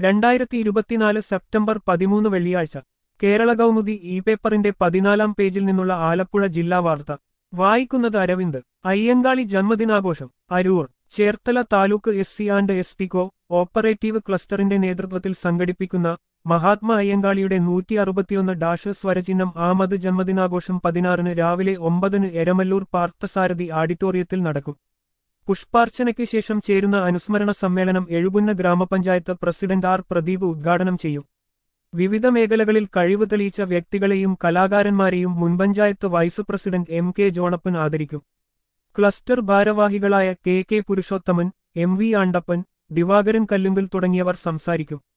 രണ്ടായിരത്തി ഇരുപത്തിനാല് സെപ്റ്റംബർ പതിമൂന്ന് വെള്ളിയാഴ്ച കേരള കൗമുദി ഇ പേപ്പറിന്റെ പതിനാലാം പേജിൽ നിന്നുള്ള ആലപ്പുഴ ജില്ലാ വാർത്ത വായിക്കുന്നത് അരവിന്ദ് അയ്യങ്കാളി ജന്മദിനാഘോഷം Aroor Cherthala taluk S C and S T cooperative ക്ലസ്റ്ററിന്റെ നേതൃത്വത്തിൽ സംഘടിപ്പിക്കുന്ന മഹാത്മാ അയ്യങ്കാളിയുടെ നൂറ്റി അറുപത്തിയൊന്ന് ഡാഷ് സ്വരചിഹ്നം ആമത് ജന്മദിനാഘോഷം പതിനാറിന് രാവിലെ ഒമ്പതിന് എരമല്ലൂർ പാർത്ഥസാരഥി ഓഡിറ്റോറിയത്തിൽ നടക്കും പുഷ്പാർച്ചനയ്ക്ക് ശേഷം ചേരുന്ന അനുസ്മരണ സമ്മേളനം എഴുപുന്ന ഗ്രാമപഞ്ചായത്ത് പ്രസിഡന്റ് ആർ പ്രദീപ് ഉദ്ഘാടനം ചെയ്യും വിവിധ മേഖലകളിൽ കഴിവ് തെളിയിച്ച വ്യക്തികളെയും കലാകാരന്മാരെയും മുൻപഞ്ചായത്ത് vice president M K Johnappan ആദരിക്കും ക്ലസ്റ്റർ ഭാരവാഹികളായ K K Purushothaman M V Andappan Divakaran Kallungal തുടങ്ങിയവർ സംസാരിക്കും